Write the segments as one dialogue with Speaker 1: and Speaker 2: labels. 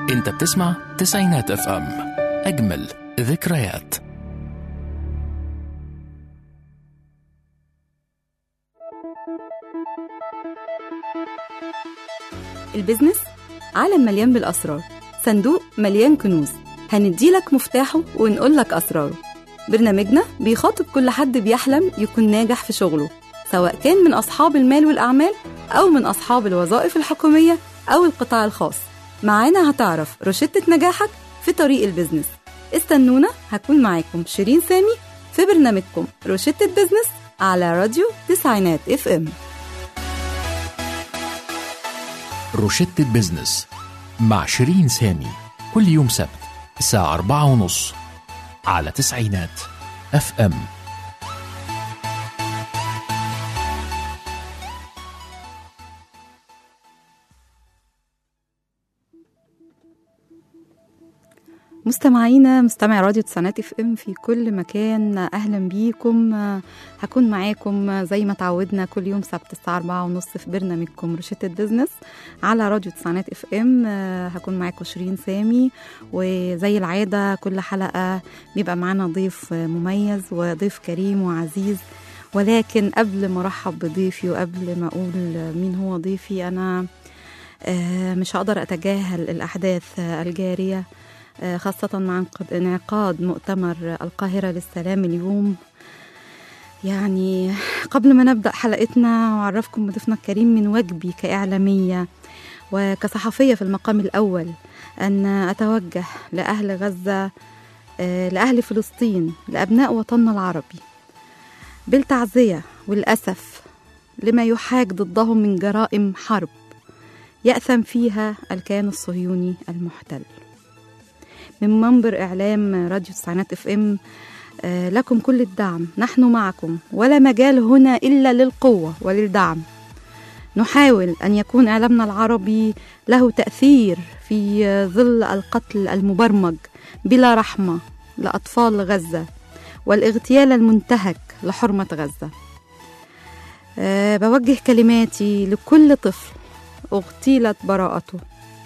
Speaker 1: انت بتسمع تسعينات اف ام اجمل ذكريات
Speaker 2: البيزنس عالم مليان بالأسرار صندوق مليان كنوز هنديلك مفتاحه ونقولك أسراره برنامجنا بيخاطب كل حد بيحلم يكون ناجح في شغله سواء كان من أصحاب المال والأعمال أو من أصحاب الوظائف الحكومية أو القطاع الخاص معانا هتعرف روشتة نجاحك في طريق البيزنس استنونا هكون معاكم شيرين سامي في برنامجكم روشتة بيزنس على راديو تسعينات اف ام
Speaker 1: روشتة بيزنس مع شيرين سامي كل يوم سبت الساعة أربعة ونص على تسعينات اف ام
Speaker 2: مستمعينا مستمع راديو تسعينات اف ام في كل مكان اهلا بيكم آه، هكون معاكم آه، زي ما تعودنا كل يوم سبت الساعه أربعة ونص في برنامجكم روشتة بيزنس على راديو تسعينات اف ام آه، هكون معاكم شيرين سامي وزي العاده كل حلقه بيبقى معانا ضيف آه، مميز وضيف كريم وعزيز ولكن قبل ما ارحب بضيفي وقبل ما اقول مين هو ضيفي انا آه، مش هقدر اتجاهل الاحداث آه، الجاريه آه، خاصة مع انقض- انعقاد مؤتمر القاهرة للسلام اليوم يعني قبل ما نبدأ حلقتنا وأعرفكم بضيفنا الكريم من واجبي كإعلامية وكصحفية في المقام الأول أن أتوجه لأهل غزة آه، لأهل فلسطين لأبناء وطننا العربي بالتعزية والأسف لما يحاج ضدهم من جرائم حرب يأثم فيها الكيان الصهيوني المحتل من منبر إعلام راديو تسعينات اف ام آه، لكم كل الدعم نحن معكم ولا مجال هنا إلا للقوة وللدعم نحاول أن يكون إعلامنا العربي له تأثير في آه، ظل القتل المبرمج بلا رحمة لأطفال غزة والاغتيال المنتهك لحرمة غزة أه بوجه كلماتي لكل طفل اغتيلت براءته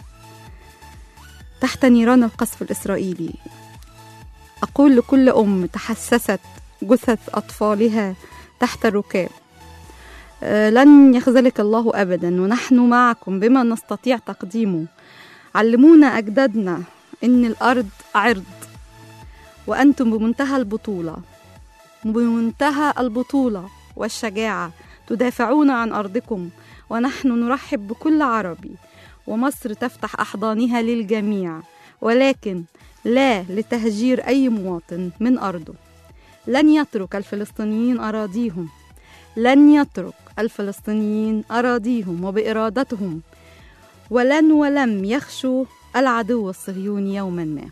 Speaker 2: تحت نيران القصف الإسرائيلي أقول لكل أم تحسست جثث أطفالها تحت الركاب آه، لن يخذلك الله أبدا ونحن معكم بما نستطيع تقديمه علمونا أجدادنا إن الأرض عرض وأنتم بمنتهى البطولة بمنتهى البطولة والشجاعة تدافعون عن أرضكم ونحن نرحب بكل عربي ومصر تفتح أحضانها للجميع ولكن لا لتهجير أي مواطن من أرضه لن يترك الفلسطينيين أراضيهم لن يترك الفلسطينيين أراضيهم وبإرادتهم ولن ولم يخشوا العدو الصهيوني يوما ما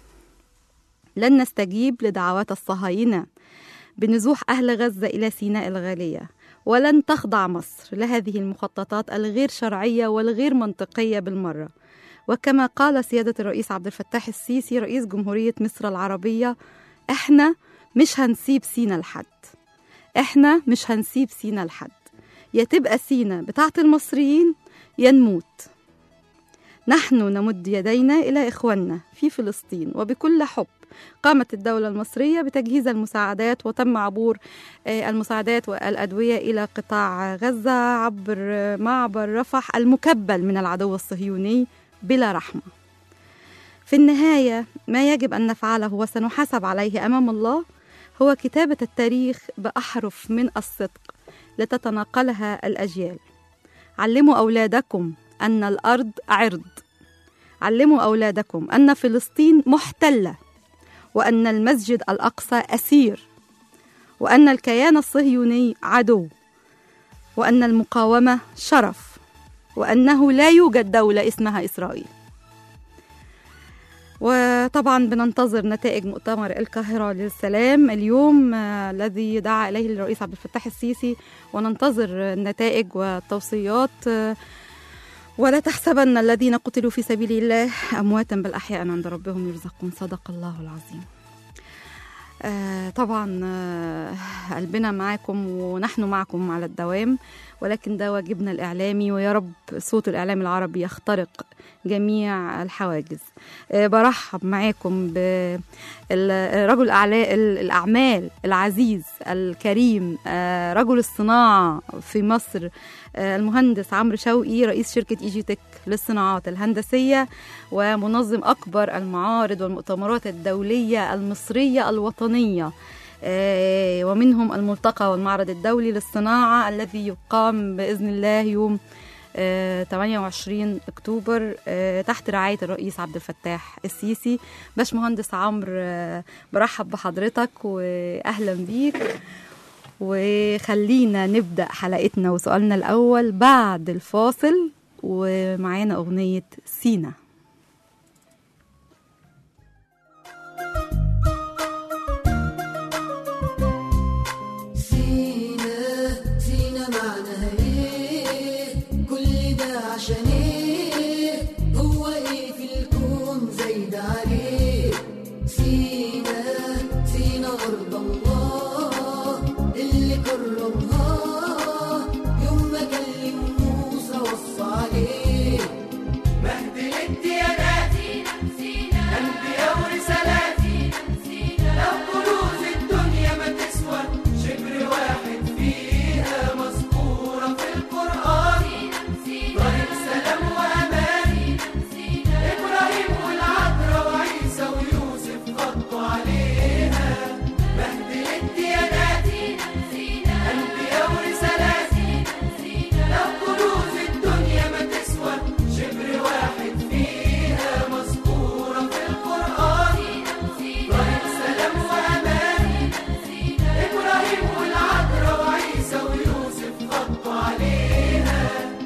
Speaker 2: لن نستجيب لدعوات الصهاينة بنزوح أهل غزة إلى سيناء الغالية ولن تخضع مصر لهذه المخططات الغير شرعية والغير منطقية بالمرة وكما قال سيادة الرئيس عبد الفتاح السيسي رئيس جمهورية مصر العربية احنا مش هنسيب سينا لحد احنا مش هنسيب سينا لحد يا تبقى سينا بتاعت المصريين يا نموت نحن نمد يدينا إلى إخواننا في فلسطين وبكل حب قامت الدولة المصرية بتجهيز المساعدات وتم عبور آه، المساعدات والأدوية إلى قطاع غزة عبر معبر رفح المكبل من العدو الصهيوني بلا رحمة في النهاية ما يجب أن نفعله وسنحاسب عليه أمام الله هو كتابة التاريخ بأحرف من الصدق لتتناقلها الأجيال علموا أولادكم أن الأرض عرض علموا أولادكم أن فلسطين محتلة وأن المسجد الأقصى أسير وأن الكيان الصهيوني عدو وأن المقاومة شرف وأنه لا يوجد دولة اسمها إسرائيل وطبعا بننتظر نتائج مؤتمر القاهرة للسلام اليوم آه، الذي دعا إليه الرئيس عبد الفتاح السيسي وننتظر النتائج والتوصيات آه، ولا تحسبن الذين قتلوا في سبيل الله أمواتا بل أحياء عند ربهم يرزقون صدق الله العظيم آه طبعا آه قلبنا معاكم ونحن معكم على الدوام ولكن ده واجبنا الإعلامي ويا رب صوت الإعلام العربي يخترق جميع الحواجز آه برحب معاكم برجل الأعمال العزيز الكريم آه رجل الصناعة في مصر آه المهندس عمرو شوقي رئيس شركة إيجي تك للصناعات الهندسية ومنظم أكبر المعارض والمؤتمرات الدولية المصرية الوطنية آه، ومنهم الملتقى والمعرض الدولي للصناعة الذي يقام بإذن الله يوم آه، 28 أكتوبر آه، تحت رعاية الرئيس عبد الفتاح السيسي باشمهندس عمرو آه، برحب بحضرتك وأهلا بيك وخلينا نبدأ حلقتنا وسؤالنا الأول بعد الفاصل ومعانا أغنية سينا
Speaker 3: سينا سينا معناها ايه كل ده عشان ايه هو ايه في الكون زايد عليه سينا سينا ارض الله اللي كرمها يوم ما كلم موسى وصى عليه
Speaker 4: مهد الديانات أنبياء ورسالات لو كنوز الدنيا ما تسوى شبر واحد فيها مذكورة في القرآن إبراهيم سلام وأمان إبراهيم والعذراء وعيسى ويوسف غطوا عليها مهد الديانات أنبياء ورسالات لو كنوز الدنيا ما تسوى شبر واحد فيها مذكورة في القرآن إبراهيم سلام وأمان إبراهيم والعذراء وعيسى ويوسف غطوا عليها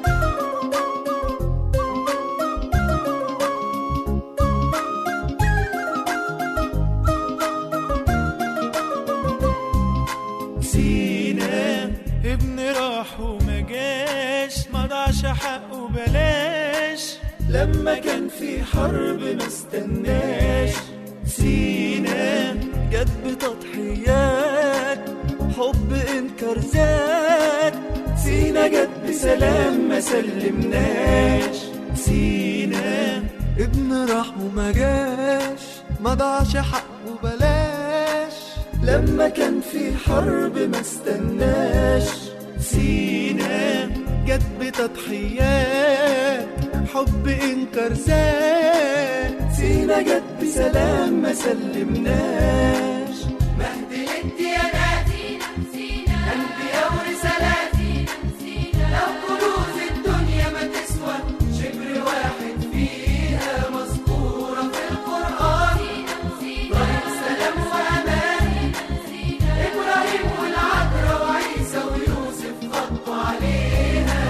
Speaker 5: سينا ابن راح وما جاش ما ضاعش حقه بلاش لما كان في حرب ما استناش سينا جت بتضحيات حب انكر زاد سينا جت بسلام ما سلمناش سينا ابن راح وما جاش ما ضاعش حقه بلاش لما كان في حرب ما استناش سينا جت بتضحيات حب انكر زاد سينا جت بسلام ما سلمناش
Speaker 4: مهد الديانات أنبياء ورسالات لو كنوز الدنيا ما تسوى شبر واحد فيها مذكورة في القرآن إبراهيم سلام وأمان إبراهيم والعذراء وعيسى ويوسف غطوا عليها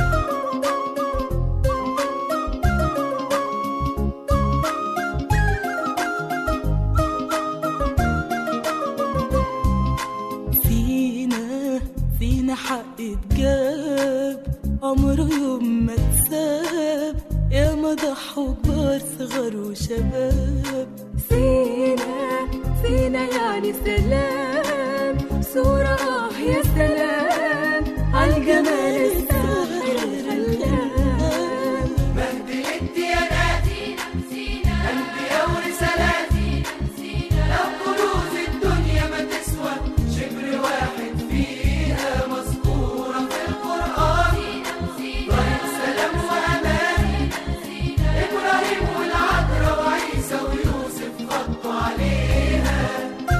Speaker 6: فينا فينا حق اتجاب عمره يوم ما اتساب يا ما ضحوا كبار صغار وشباب فينا فينا يعني سلام صورة اه يا سلام عالجمال الساحر الخلاب
Speaker 4: مهد الديانات أنبياء ورسالات لو كنوز الدنيا ما تسوى شبر واحد فيها مذكورة في القرآن إبراهيم سلام وأمان إبراهيم والعذراء وعيسى ويوسف غطوا عليها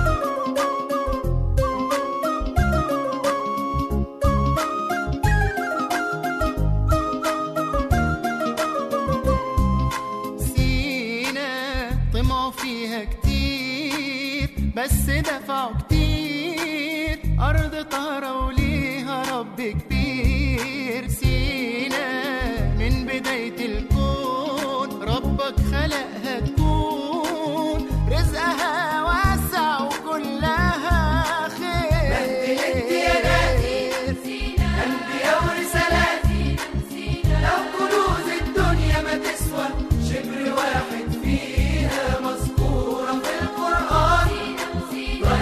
Speaker 7: سينا طمعوا فيها كتير بس دفعوا كتير أرض طهرة وليها رب كبير سينا من بداية الكون ربك خلقها تكون رزقها واسع وكلها خير
Speaker 4: مهد الديانات أنبياء ورسالات لو كنوز الدنيا ما تسوى شبر واحد فيها مذكورة في القرآن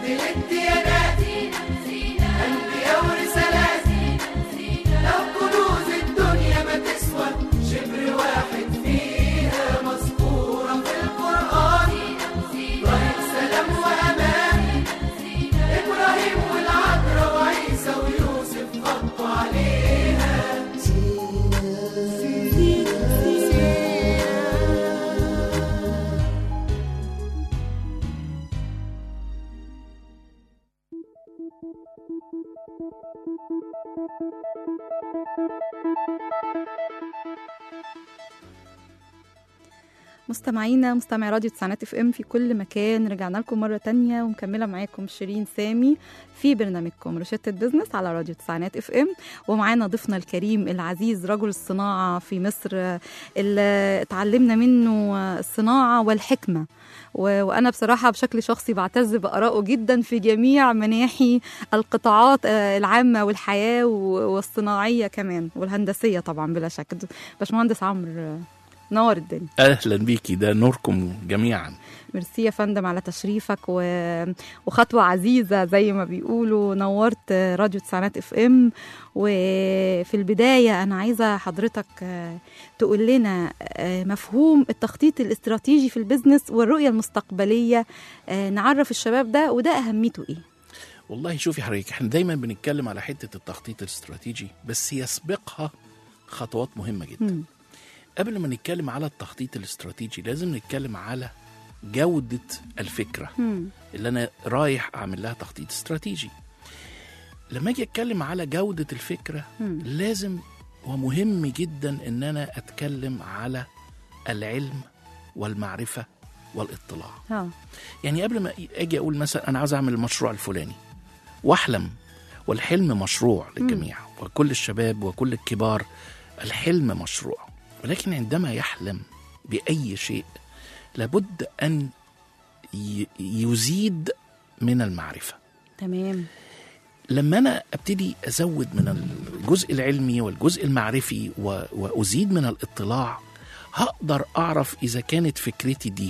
Speaker 4: بدل الديانات أنبياء ورسالات لو كنوز الدنيا ما تسوى شبر واحد فيها مذكورة في القرآن إبراهيم سلام وأمان إبراهيم والعذراء وعيسى ويوسف خطوا عليها
Speaker 2: مستمعينا مستمعي راديو تسعينات اف ام في كل مكان رجعنا لكم مره تانية ومكمله معاكم شيرين سامي في برنامجكم روشته بزنس على راديو تسعينات اف ام ومعانا ضيفنا الكريم العزيز رجل الصناعه في مصر آه، اللي اتعلمنا منه آه، الصناعه والحكمه و- وانا بصراحه بشكل شخصي بعتز بارائه جدا في جميع مناحي القطاعات آه، العامه والحياه و- والصناعيه كمان والهندسيه طبعا بلا شك باشمهندس عمرو آه، نور الدنيا
Speaker 8: اهلا بيكي ده نوركم جميعا
Speaker 2: ميرسي يا فندم على تشريفك و... وخطوة عزيزة زي ما بيقولوا نورت راديو تسعينات اف ام وفي البداية أنا عايزة حضرتك آه، تقول لنا آه، مفهوم التخطيط الاستراتيجي في البيزنس والرؤية المستقبلية آه، نعرف الشباب ده وده أهميته إيه؟
Speaker 8: والله شوفي حضرتك احنا دايما بنتكلم على حته التخطيط الاستراتيجي بس يسبقها خطوات مهمه جدا
Speaker 2: مم.
Speaker 8: قبل ما نتكلم على التخطيط الاستراتيجي لازم نتكلم على جوده الفكره
Speaker 2: مم.
Speaker 8: اللي انا رايح اعمل لها تخطيط استراتيجي لما اجي اتكلم على جوده الفكره
Speaker 2: مم.
Speaker 8: لازم ومهم جدا ان انا اتكلم على العلم والمعرفه والاطلاع
Speaker 2: ها
Speaker 8: يعني قبل ما اجي اقول مثلا انا عاوز اعمل المشروع الفلاني واحلم والحلم مشروع للجميع وكل الشباب وكل الكبار الحلم مشروع ولكن عندما يحلم باي شيء لابد ان ي- يزيد من المعرفه
Speaker 2: تمام
Speaker 8: لما انا ابتدي ازود من الجزء العلمي والجزء المعرفي و- وازيد من الاطلاع هقدر اعرف اذا كانت فكرتي دي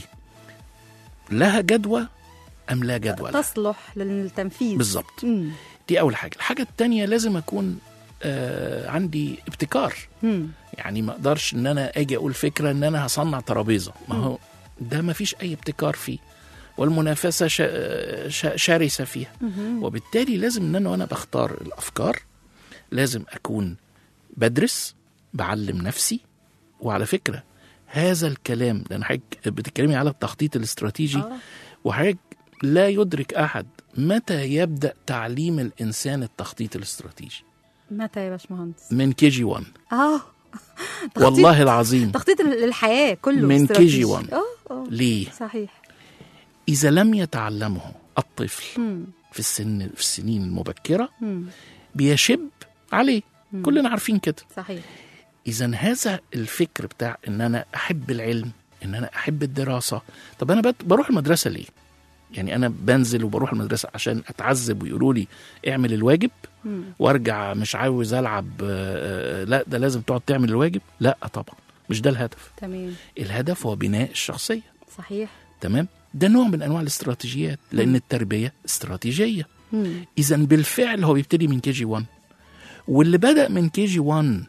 Speaker 8: لها جدوى ام لا جدوى لها
Speaker 2: تصلح للتنفيذ
Speaker 8: بالظبط
Speaker 2: مم.
Speaker 8: دي اول حاجه الحاجه التانية لازم اكون آه عندي ابتكار
Speaker 2: مم.
Speaker 8: يعني ما اقدرش ان انا اجي اقول فكره ان انا هصنع ترابيزه ما هو ده ما فيش اي ابتكار فيه والمنافسه شا شا شرسه فيها وبالتالي لازم ان انا وانا بختار الافكار لازم اكون بدرس بعلم نفسي وعلى فكره هذا الكلام لان حضرتك بتتكلمي على التخطيط الاستراتيجي
Speaker 2: آه.
Speaker 8: وحضرتك لا يدرك احد متى يبدا تعليم الانسان التخطيط الاستراتيجي
Speaker 2: متى يا باشمهندس؟
Speaker 8: من كي جي 1
Speaker 2: اه تخطيط-
Speaker 8: والله العظيم
Speaker 2: تخطيط للحياة كله
Speaker 8: من
Speaker 2: استراتيجي.
Speaker 8: KG one.
Speaker 2: اه اه
Speaker 8: ليه
Speaker 2: صحيح
Speaker 8: اذا لم يتعلمه الطفل
Speaker 2: مم.
Speaker 8: في السن في السنين المبكره
Speaker 2: مم.
Speaker 8: بيشب عليه كلنا عارفين كده
Speaker 2: صحيح
Speaker 8: اذا هذا الفكر بتاع ان انا احب العلم ان انا احب الدراسه طب انا بت- بروح المدرسه ليه يعني انا بنزل وبروح المدرسه عشان اتعذب ويقولوا لي اعمل الواجب
Speaker 2: مم.
Speaker 8: وارجع مش عاوز العب آه، آه، لا ده لازم تقعد تعمل الواجب لا طبعا مش ده الهدف
Speaker 2: تمام
Speaker 8: الهدف هو بناء الشخصيه
Speaker 2: صحيح
Speaker 8: تمام ده نوع من انواع الاستراتيجيات لان التربيه استراتيجيه
Speaker 2: مم.
Speaker 8: اذا بالفعل هو بيبتدي من كي جي 1 واللي بدا من كي جي 1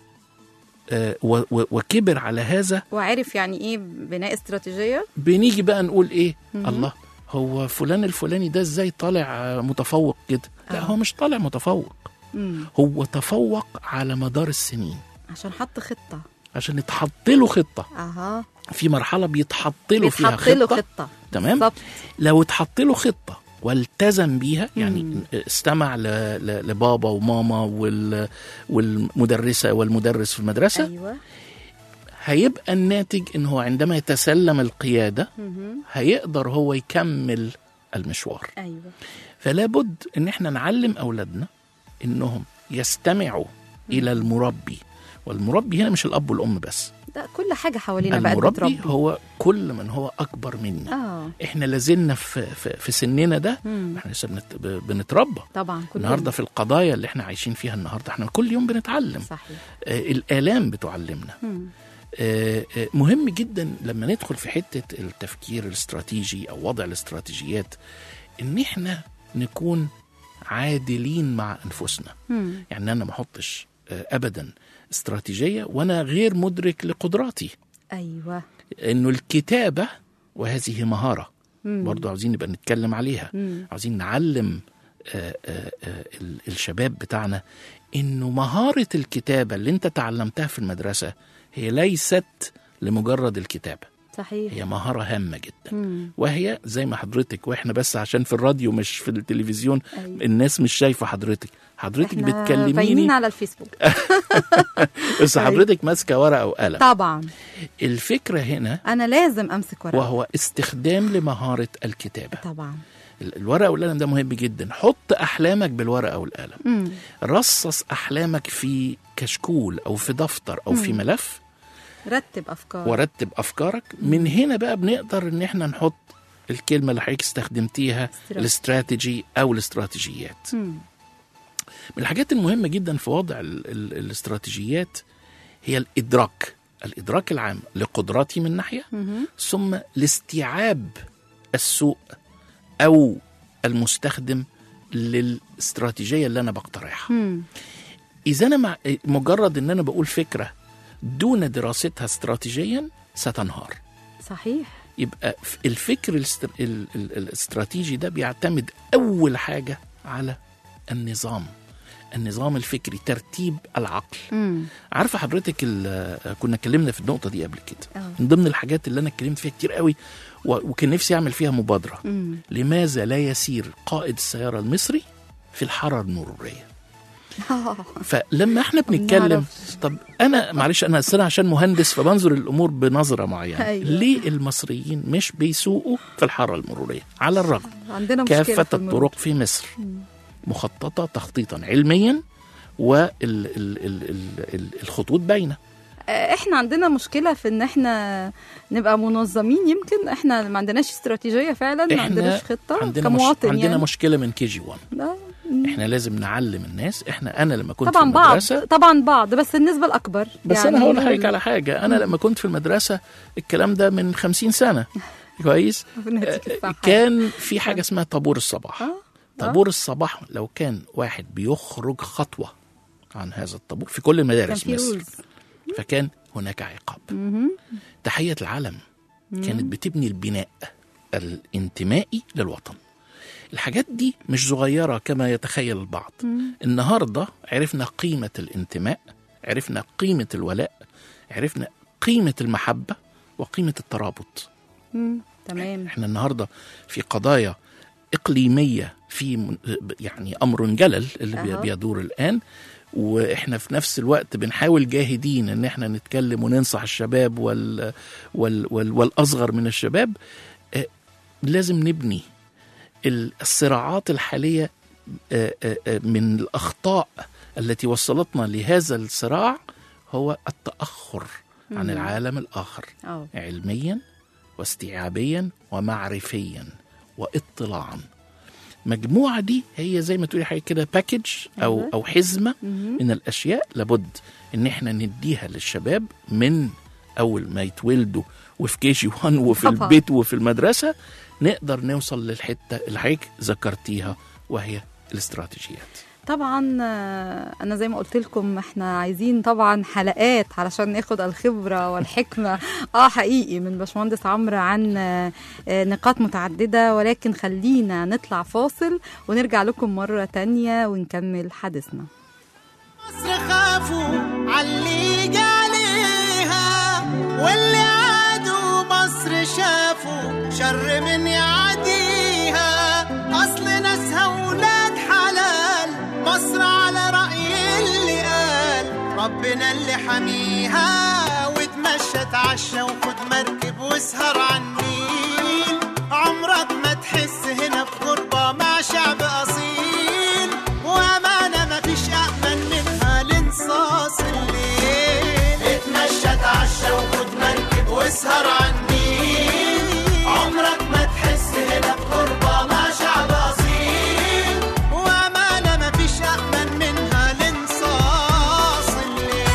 Speaker 8: آه، و- و- وكبر على هذا
Speaker 2: وعارف يعني ايه بناء استراتيجية
Speaker 8: بنيجي بقى نقول ايه
Speaker 2: مهم.
Speaker 8: الله هو فلان الفلاني ده ازاي طالع آه، متفوق كده لا
Speaker 2: آه.
Speaker 8: هو مش طالع متفوق
Speaker 2: مم.
Speaker 8: هو تفوق على مدار السنين
Speaker 2: عشان حط خطة
Speaker 8: عشان يتحط له خطه
Speaker 2: اها
Speaker 8: في مرحله بيتحط له فيها
Speaker 2: بيتحط له
Speaker 8: خطه
Speaker 2: خطة
Speaker 8: تمام
Speaker 2: بالظبط
Speaker 8: لو اتحط له خطه والتزم بيها يعني
Speaker 2: مم.
Speaker 8: استمع ل- ل- لبابا وماما وال والمدرسه والمدرس في المدرسه
Speaker 2: ايوه
Speaker 8: هيبقى الناتج ان هو عندما يتسلم القياده
Speaker 2: مهم.
Speaker 8: هيقدر هو يكمل المشوار
Speaker 2: ايوه
Speaker 8: فلا بد ان احنا نعلم اولادنا انهم يستمعوا الى المربي والمربي هنا مش الاب والام بس
Speaker 2: ده كل حاجة حوالينا بقت
Speaker 8: المربي
Speaker 2: بتربي
Speaker 8: هو كل من هو اكبر منا
Speaker 2: اه
Speaker 8: احنا لازلنا في, في, في سننا ده
Speaker 2: مم.
Speaker 8: احنا لسه بنت- ب- بنتربى
Speaker 2: طبعا كل
Speaker 8: النهارده في القضايا اللي احنا عايشين فيها النهارده احنا كل يوم بنتعلم
Speaker 2: صحيح
Speaker 8: آه الالام بتعلمنا
Speaker 2: مم.
Speaker 8: آه آه مهم جدا لما ندخل في حته التفكير الاستراتيجي او وضع الاستراتيجيات ان احنا نكون عادلين مع انفسنا
Speaker 2: مم.
Speaker 8: يعني انا ما احطش آه، ابدا استراتيجيه وانا غير مدرك لقدراتي
Speaker 2: ايوه
Speaker 8: انه الكتابه وهذه مهاره
Speaker 2: مم.
Speaker 8: برضو عاوزين نبقى نتكلم عليها
Speaker 2: مم.
Speaker 8: عاوزين نعلم آه، آه، آه، ال- الشباب بتاعنا انه مهاره الكتابه اللي انت تعلمتها في المدرسه هي ليست لمجرد الكتابه
Speaker 2: صحيح
Speaker 8: هي مهاره هامه جدا
Speaker 2: مم.
Speaker 8: وهي زي ما حضرتك واحنا بس عشان في الراديو مش في التلفزيون
Speaker 2: أيوة.
Speaker 8: الناس مش شايفه حضرتك حضرتك
Speaker 2: احنا باينين
Speaker 8: بتكلميني
Speaker 2: على الفيسبوك
Speaker 8: بس
Speaker 2: أيوة.
Speaker 8: حضرتك ماسكه ورقه وقلم
Speaker 2: طبعا
Speaker 8: الفكره هنا
Speaker 2: انا لازم امسك ورقه
Speaker 8: وهو استخدام لمهاره الكتابه
Speaker 2: طبعا
Speaker 8: ال- الورقه والقلم ده مهم جدا حط احلامك بالورقه والقلم
Speaker 2: مم.
Speaker 8: رصص احلامك في كشكول او في دفتر او في ملف
Speaker 2: رتب افكار
Speaker 8: ورتب افكارك من هنا بقى بنقدر ان احنا نحط الكلمه اللي حضرتك استخدمتيها
Speaker 2: استرا-
Speaker 8: الاستراتيجي او الاستراتيجيات
Speaker 2: مم.
Speaker 8: من الحاجات المهمه جدا في وضع ال ال الاستراتيجيات هي الادراك الادراك العام لقدراتي من ناحيه
Speaker 2: مهم.
Speaker 8: ثم لاستيعاب السوق او المستخدم للاستراتيجيه اللي انا بقترحها
Speaker 2: مم.
Speaker 8: اذا انا مع مجرد ان انا بقول فكره دون دراستها استراتيجيا ستنهار
Speaker 2: صحيح
Speaker 8: يبقى ف- الفكر الاستر... ال... ال... الاستراتيجي ده بيعتمد اول حاجه على النظام النظام الفكري ترتيب العقل
Speaker 2: مم.
Speaker 8: عارفه حضرتك ال... كنا اتكلمنا في النقطه دي قبل كده
Speaker 2: آه.
Speaker 8: من ضمن الحاجات اللي انا اتكلمت فيها كتير قوي و... وكان نفسي اعمل فيها مبادره
Speaker 2: مم.
Speaker 8: لماذا لا يسير قائد السياره المصري في الحاره المروريه فلما احنا بنتكلم
Speaker 2: نعرفش.
Speaker 8: طب انا معلش انا أصل أنا عشان مهندس فبنظر الامور بنظره معينه
Speaker 2: أيوة.
Speaker 8: ليه المصريين مش بيسوقوا في الحاره المروريه على الرغم
Speaker 2: عندنا مشكله
Speaker 8: كافه
Speaker 2: في المرور.
Speaker 8: الطرق في مصر مخططه تخطيطا علميا والخطوط باينه
Speaker 2: آه، احنا عندنا مشكله في ان احنا نبقى منظمين يمكن احنا ما عندناش استراتيجيه فعلا ما عندناش خطه
Speaker 8: عندنا مش
Speaker 2: كمواطن
Speaker 8: عندنا
Speaker 2: يعني
Speaker 8: مشكله من كي جي 1
Speaker 2: لا.
Speaker 8: احنا لازم نعلم الناس احنا انا لما كنت
Speaker 2: طبعا
Speaker 8: في
Speaker 2: بعض
Speaker 8: المدرسه
Speaker 2: طبعا بعض بس النسبه الاكبر
Speaker 8: بس
Speaker 2: يعني
Speaker 8: انا هقول
Speaker 2: نقول-
Speaker 8: لحضرتك على حاجه انا لما كنت في المدرسه الكلام ده من خمسين سنه كويس
Speaker 2: ربنا يديك
Speaker 8: آه،
Speaker 2: الصحة.
Speaker 8: كان في حاجه اسمها طابور الصباح
Speaker 2: آه.
Speaker 8: طابور الصباح لو كان واحد بيخرج خطوه عن هذا الطابور في كل
Speaker 2: كان
Speaker 8: المدارس
Speaker 2: في
Speaker 8: مصر
Speaker 2: رولز
Speaker 8: فكان هناك عقاب تحيه العلم كانت بتبني البناء الانتمائي للوطن الحاجات دي مش صغيرة كما يتخيل البعض النهاردة عرفنا قيمة الانتماء عرفنا قيمة الولاء عرفنا قيمة المحبة وقيمة الترابط
Speaker 2: مم. تمام
Speaker 8: احنا النهاردة في قضايا إقليمية في من- يعني أمر جلل اللي بي-
Speaker 2: أها.
Speaker 8: بيدور الآن واحنا في نفس الوقت بنحاول جاهدين ان احنا نتكلم وننصح الشباب وال وال وال والاصغر من الشباب آه، لازم نبني ال- الصراعات الحاليه آه، آه، آه، من الاخطاء التي وصلتنا لهذا الصراع هو التاخر عن العالم الاخر
Speaker 2: اه
Speaker 8: علميا واستيعابيا ومعرفيا واطلاعا مجموعة دي هي زي ما تقولي حاجة كده باكج أو
Speaker 2: أيوة.
Speaker 8: أو حزمة من الأشياء لابد إن إحنا نديها للشباب من أول ما يتولدوا وفي كي جي 1 وفي
Speaker 2: طبعاً.
Speaker 8: البيت وفي المدرسة نقدر نوصل للحتة اللي حضرتك ذكرتيها وهي الاستراتيجيات
Speaker 2: طبعا آه، انا زي ما قلت لكم احنا عايزين طبعا حلقات علشان ناخد الخبره والحكمه اه حقيقي من باشمهندس عمرو عن آه، آه، نقاط متعدده ولكن خلينا نطلع فاصل ونرجع لكم مره تانية ونكمل حديثنا
Speaker 7: مصر خافوا عاللي جه عليها واللي عادوا مصر شافوا شر من يعديها اصل ناسها ولاد حلال مصر على رأي اللي قال ربنا اللي حميها وتمشى اتعشى وخد مركب واسهر على النيل عمرك ما تحس هنا بغربة مع شعب أصيل وأمانة مفيش أأمن منها لانصاص الليل اتمشى اتعشى وخد مركب واسهر على النيل عمرك ما تحس هنا بغربة مع شعب أصيل وأمانة مفيش أأمن منها لانصاص الليل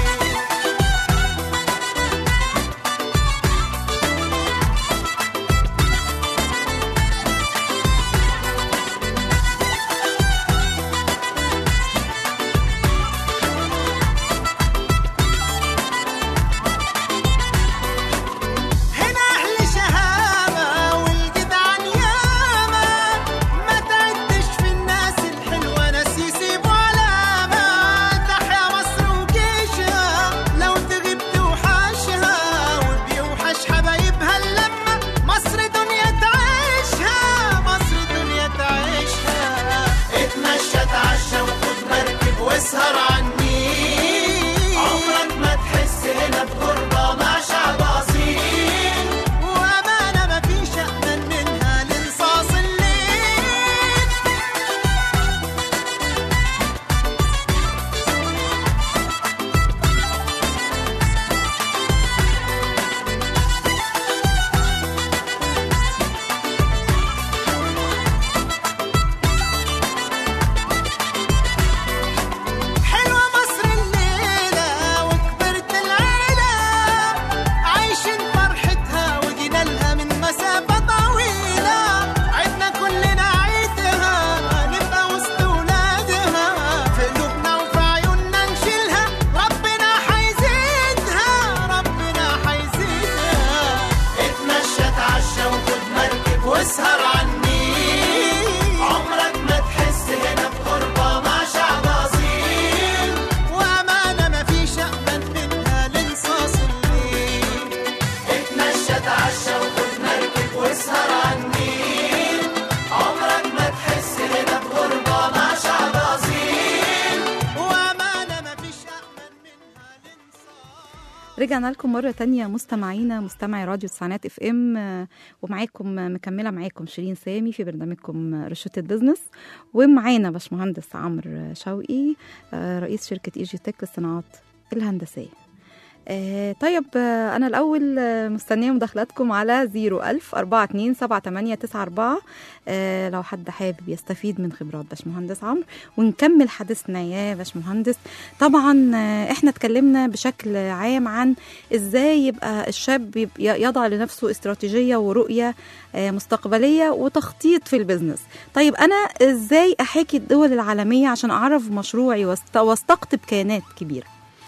Speaker 2: رجعنا لكم مرة تانية مستمعينا مستمعي راديو تسعينات اف ام آه، ومعاكم آه، مكملة معاكم شيرين سامي في برنامجكم آه، رشوة بزنس ومعانا باشمهندس عمرو شوقي آه، رئيس شركة ايجي تك للصناعات الهندسية آه، طيب آه، أنا الأول آه، مستنية مداخلاتكم على 01000 42 7894 آه، لو حد حابب يستفيد من خبرات باشمهندس عمرو ونكمل حديثنا يا باشمهندس طبعا آه، احنا اتكلمنا بشكل عام عن ازاي يبقى الشاب يب- يضع لنفسه استراتيجية ورؤية آه، مستقبلية وتخطيط في البيزنس طيب انا ازاي احاكي الدول العالمية عشان اعرف مشروعي واست- واستقطب كيانات كبيرة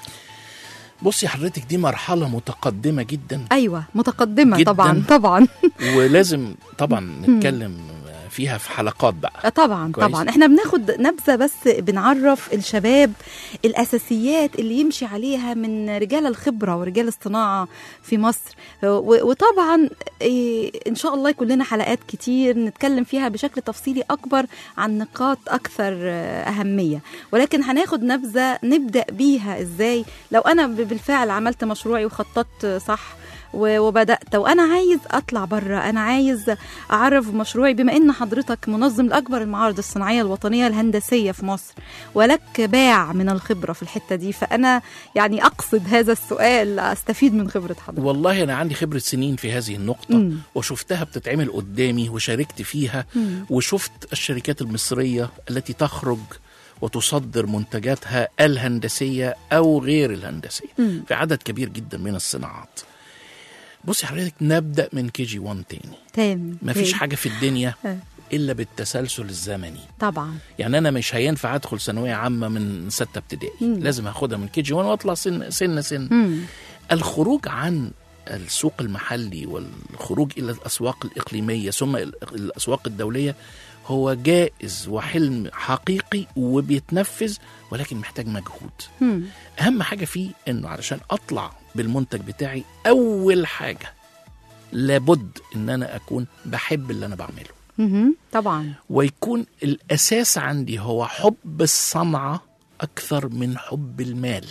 Speaker 8: بصي حضرتك دي مرحله متقدمه جدا
Speaker 2: ايوه متقدمة
Speaker 8: جداً.
Speaker 2: طبعا طبعا
Speaker 8: ولازم طبعا نتكلم فيها في حلقات بقى
Speaker 2: آه طبعا
Speaker 8: كويس.
Speaker 2: طبعا احنا بناخد نبذه بس بنعرف الشباب الاساسيات اللي يمشي عليها من رجال الخبره ورجال الصناعه في مصر و- وطبعا إيه، ان شاء الله يكون لنا حلقات كتير نتكلم فيها بشكل تفصيلي اكبر عن نقاط اكثر آه، اهميه ولكن هناخد نبذه نبدا بيها ازاي لو انا ب- بالفعل عملت مشروعي وخططت صح و- وبدات وانا عايز اطلع بره انا عايز اعرف مشروعي بما ان حضرتك منظم لاكبر المعارض الصناعيه الوطنيه الهندسيه في مصر ولك باع من الخبره في الحته دي فانا يعني اقصد هذا السؤال استفيد من خبره حضرتك
Speaker 8: والله انا عندي خبره سنين في هذه النقطه
Speaker 2: مم.
Speaker 8: وشفتها بتتعمل قدامي وشاركت فيها
Speaker 2: مم.
Speaker 8: وشفت الشركات المصريه التي تخرج وتصدر منتجاتها الهندسيه او غير الهندسيه
Speaker 2: مم.
Speaker 8: في عدد كبير جدا من الصناعات بصي حضرتك نبدا من كي جي 1 تاني
Speaker 2: تاني
Speaker 8: مفيش
Speaker 2: تاني.
Speaker 8: حاجه في الدنيا
Speaker 2: آه.
Speaker 8: الا بالتسلسل الزمني
Speaker 2: طبعا
Speaker 8: يعني انا مش هينفع ادخل ثانويه عامه من سته ابتدائي
Speaker 2: مم.
Speaker 8: لازم هاخدها من كي جي 1 واطلع سن سن سن
Speaker 2: مم.
Speaker 8: الخروج عن السوق المحلي والخروج الى الاسواق الاقليميه ثم ال- الاسواق الدوليه هو جائز وحلم حقيقي وبيتنفذ ولكن محتاج مجهود
Speaker 2: مم.
Speaker 8: اهم حاجه فيه انه علشان اطلع بالمنتج بتاعي اول حاجه لابد ان انا اكون بحب اللي انا بعمله
Speaker 2: مهم. طبعا
Speaker 8: ويكون الاساس عندي هو حب الصنعه اكثر من حب المال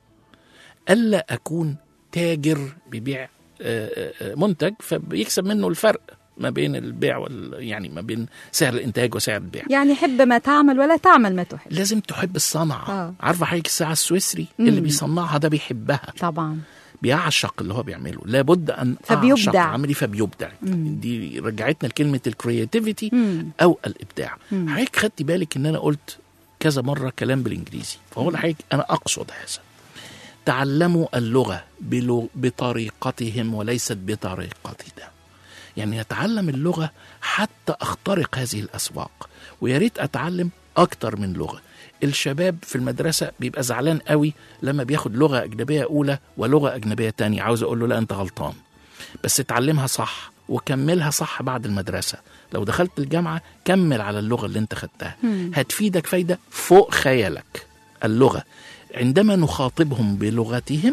Speaker 8: الا اكون تاجر بيبيع آه، آه، آه، منتج فبيكسب منه الفرق ما بين البيع وال يعني ما بين سعر الانتاج وسعر البيع
Speaker 2: يعني حب ما تعمل ولا تعمل ما تحب
Speaker 8: لازم تحب الصنعه
Speaker 2: آه.
Speaker 8: عارفه حضرتك الساعه السويسري
Speaker 2: مم.
Speaker 8: اللي بيصنعها ده بيحبها
Speaker 2: طبعا
Speaker 8: بيعشق اللي هو بيعمله لابد ان
Speaker 2: فبيبدع.
Speaker 8: اعشق عملي فبيبدع
Speaker 2: مم.
Speaker 8: دي رجعتنا لكلمه الكرياتيفيتي
Speaker 2: مم.
Speaker 8: او الابداع
Speaker 2: مم.
Speaker 8: حضرتك خدتي بالك ان انا قلت كذا مره كلام بالانجليزي فهو حضرتك انا اقصد هذا تعلموا اللغه بلو بطريقتهم وليست بطريقتنا يعني اتعلم اللغه حتى اخترق هذه الاسواق ويا ريت اتعلم اكتر من لغه الشباب في المدرسه بيبقى زعلان قوي لما بياخد لغه اجنبيه اولى ولغه اجنبيه تانية عاوز اقول له لا انت غلطان بس اتعلمها صح وكملها صح بعد المدرسة لو دخلت الجامعة كمل على اللغة اللي انت خدتها هتفيدك فايدة فوق خيالك اللغة عندما نخاطبهم بلغتهم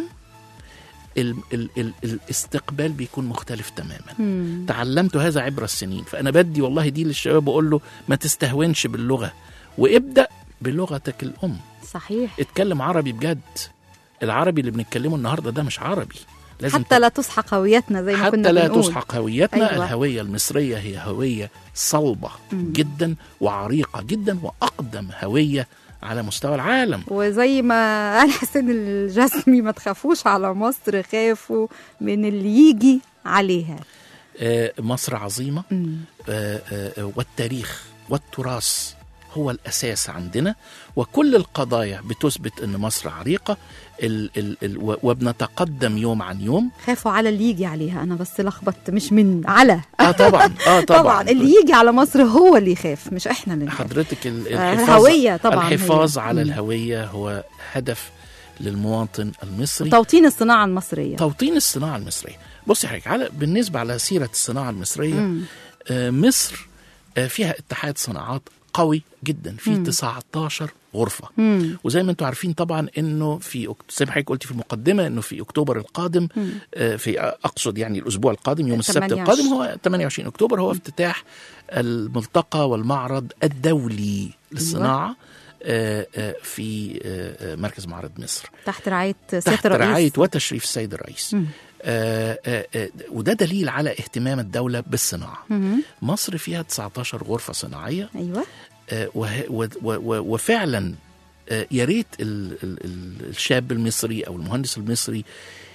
Speaker 8: ال ال ال الاستقبال بيكون مختلف تماما
Speaker 2: مم.
Speaker 8: تعلمت هذا عبر السنين فأنا بدي والله دي للشباب بقول له ما تستهونش باللغة وابدأ بلغتك الأم
Speaker 2: صحيح
Speaker 8: اتكلم عربي بجد العربي اللي بنتكلمه النهارده ده مش عربي لازم
Speaker 2: حتى لا تسحق هويتنا زي ما
Speaker 8: حتى
Speaker 2: كنا
Speaker 8: لا
Speaker 2: بنقول
Speaker 8: تسحق هويتنا
Speaker 2: أيوة.
Speaker 8: الهوية المصرية هي هوية صلبة
Speaker 2: مم.
Speaker 8: جدا وعريقة جدا وأقدم هوية على مستوى العالم
Speaker 2: وزي ما قال حسين الجسمي ما تخافوش على مصر خافوا من اللي يجي عليها
Speaker 8: آه، مصر عظيمة
Speaker 2: مم.
Speaker 8: آه، آه، والتاريخ والتراث هو الأساس عندنا وكل القضايا بتثبت أن مصر عريقة ال ال ال و- وبنتقدم يوم عن يوم
Speaker 2: خافوا على اللي يجي عليها انا بس لخبطت مش من على
Speaker 8: اه طبعا اه طبعا,
Speaker 2: طبعا اللي يجي على مصر هو اللي يخاف مش احنا اللي نخاف
Speaker 8: حضرتك ال-
Speaker 2: آه،
Speaker 8: الحفاظ
Speaker 2: هوية طبعاً
Speaker 8: الحفاظ
Speaker 2: هي.
Speaker 8: على
Speaker 2: مم.
Speaker 8: الهوية هو هدف للمواطن المصري
Speaker 2: توطين الصناعه المصريه
Speaker 8: توطين الصناعة المصرية بصي حضرتك على بالنسبة على سيرة الصناعة المصرية
Speaker 2: مم.
Speaker 8: آه مصر آه فيها اتحاد صناعات قوي جدا في 19 غرفة
Speaker 2: مم.
Speaker 8: وزي ما انتم عارفين طبعا انه في أكت- زي ما حضرتك قلتي في المقدمه انه في اكتوبر القادم آه، في اقصد يعني الاسبوع القادم يوم السبت
Speaker 2: 28.
Speaker 8: القادم هو 28 اكتوبر هو افتتاح الملتقى والمعرض الدولي للصناعه آه، آه، في آه، آه، مركز معرض مصر
Speaker 2: تحت رعايه سياده
Speaker 8: تحت
Speaker 2: الرئيس
Speaker 8: رعايه وتشريف السيد الرئيس
Speaker 2: مم.
Speaker 8: آه، آه، آه، وده دليل على اهتمام الدوله بالصناعه
Speaker 2: مهم.
Speaker 8: مصر فيها 19 غرفه صناعيه
Speaker 2: ايوه
Speaker 8: آه، وه- و- و- و- وفعلا آه، يا ريت ال- ال- ال- الشاب المصري او المهندس المصري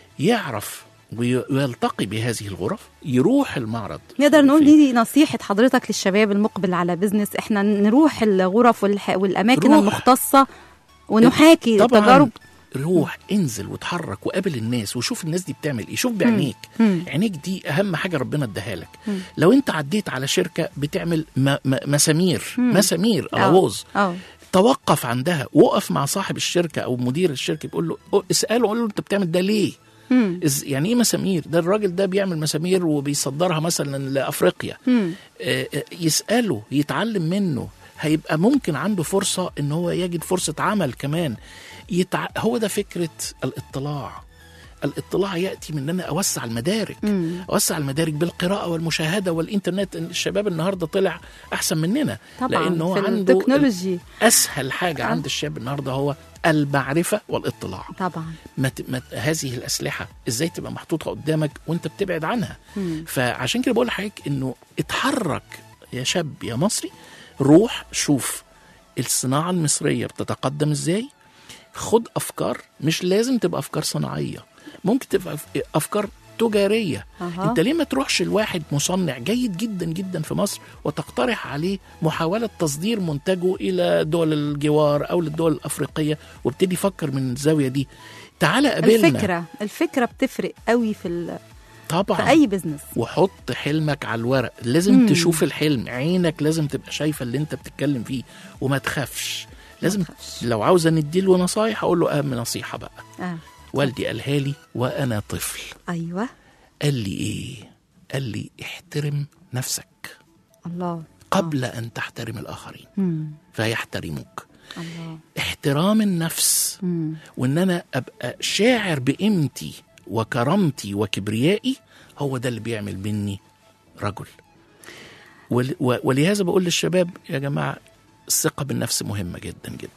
Speaker 8: يعرف وي- ويلتقي بهذه الغرف يروح المعرض
Speaker 2: نقدر نقول
Speaker 8: في-
Speaker 2: دي نصيحة حضرتك للشباب المقبل على بزنس احنا نروح الغرف والح... والأماكن
Speaker 8: روح.
Speaker 2: المختصة ونحاكي
Speaker 8: طبعا
Speaker 2: التجارب
Speaker 8: روح انزل وتحرك وقابل الناس وشوف الناس دي بتعمل ايه شوف بعينيك
Speaker 2: مم.
Speaker 8: عينيك دي اهم حاجه ربنا اداها لك لو انت عديت على شركه بتعمل م- م- مسامير مسامير الووز
Speaker 2: اه
Speaker 8: توقف عندها وقف مع صاحب الشركه او مدير الشركه بيقول له أو- اساله قول له انت بتعمل ده ليه
Speaker 2: مم.
Speaker 8: إز- يعني ايه مسامير ده الراجل ده بيعمل مسامير وبيصدرها مثلا لافريقيا
Speaker 2: مم.
Speaker 8: آه، آه، يساله يتعلم منه هيبقى ممكن عنده فرصه ان هو يجد فرصه عمل كمان يتع... هو ده فكره الاطلاع الاطلاع ياتي من ان انا اوسع المدارك
Speaker 2: مم.
Speaker 8: اوسع المدارك بالقراءه والمشاهده والانترنت الشباب النهارده طلع احسن مننا
Speaker 2: طبعا
Speaker 8: لان هو
Speaker 2: في
Speaker 8: عنده
Speaker 2: التكنولوجي
Speaker 8: اسهل حاجه
Speaker 2: آه.
Speaker 8: عند الشاب النهارده هو المعرفه والاطلاع
Speaker 2: طبعا
Speaker 8: ما ت... ما ت... هذه الاسلحه ازاي تبقى محطوطه قدامك وانت بتبعد عنها
Speaker 2: مم.
Speaker 8: فعشان كده بقول لحضرتك انه اتحرك يا شاب يا مصري روح شوف الصناعه المصريه بتتقدم ازاي خد افكار مش لازم تبقى افكار صناعيه ممكن تبقى أف- افكار تجاريه
Speaker 2: أها.
Speaker 8: انت ليه ما تروحش لواحد مصنع جيد جدا جدا في مصر وتقترح عليه محاوله تصدير منتجه الى دول الجوار او للدول الافريقيه وابتدي فكر من الزاويه دي تعالى قابلنا
Speaker 2: الفكرة الفكرة بتفرق قوي في, ال...
Speaker 8: طبعا
Speaker 2: في أي بزنس
Speaker 8: وحط حلمك على الورق لازم
Speaker 2: مم.
Speaker 8: تشوف الحلم عينك لازم تبقى شايفه اللي انت بتتكلم فيه وما تخافش لازم
Speaker 2: تخافش.
Speaker 8: لو عاوزه نديله نصايح اقول له اهم نصيحه بقى
Speaker 2: آه.
Speaker 8: والدي قالها لي وانا طفل
Speaker 2: أيوة
Speaker 8: قال لي ايه قال لي احترم نفسك
Speaker 2: الله
Speaker 8: قبل ان تحترم الاخرين
Speaker 2: مم.
Speaker 8: فيحترموك
Speaker 2: الله
Speaker 8: احترام النفس
Speaker 2: مم.
Speaker 8: وان انا ابقى شاعر بقيمتي وكرامتي وكبريائي هو ده اللي بيعمل مني رجل ول- و- ولهذا بقول للشباب يا جماعه الثقه بالنفس مهمه جدا جدا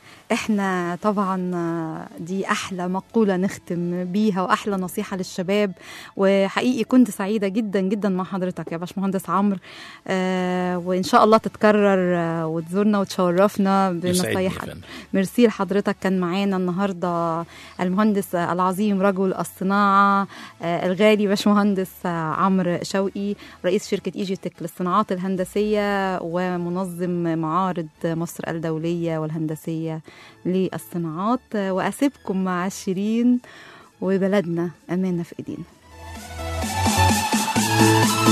Speaker 2: احنا طبعا آه، دي احلى مقوله نختم بيها واحلى نصيحه للشباب وحقيقي كنت سعيده جدا جدا مع حضرتك يا باشمهندس عمرو آه وان شاء الله تتكرر آه وتزورنا وتشرفنا
Speaker 8: يسعدني يا
Speaker 2: بنصايح
Speaker 8: فندم.
Speaker 2: ميرسي لحضرتك كان معانا النهارده المهندس العظيم رجل الصناعه آه، الغالي باشمهندس آه، عمرو شوقي رئيس شركه ايجيتك للصناعات الهندسيه ومنظم معارض مصر الدوليه والهندسيه للصناعات آه، واسيبكم مع شيرين وبلدنا امانه في ايدينا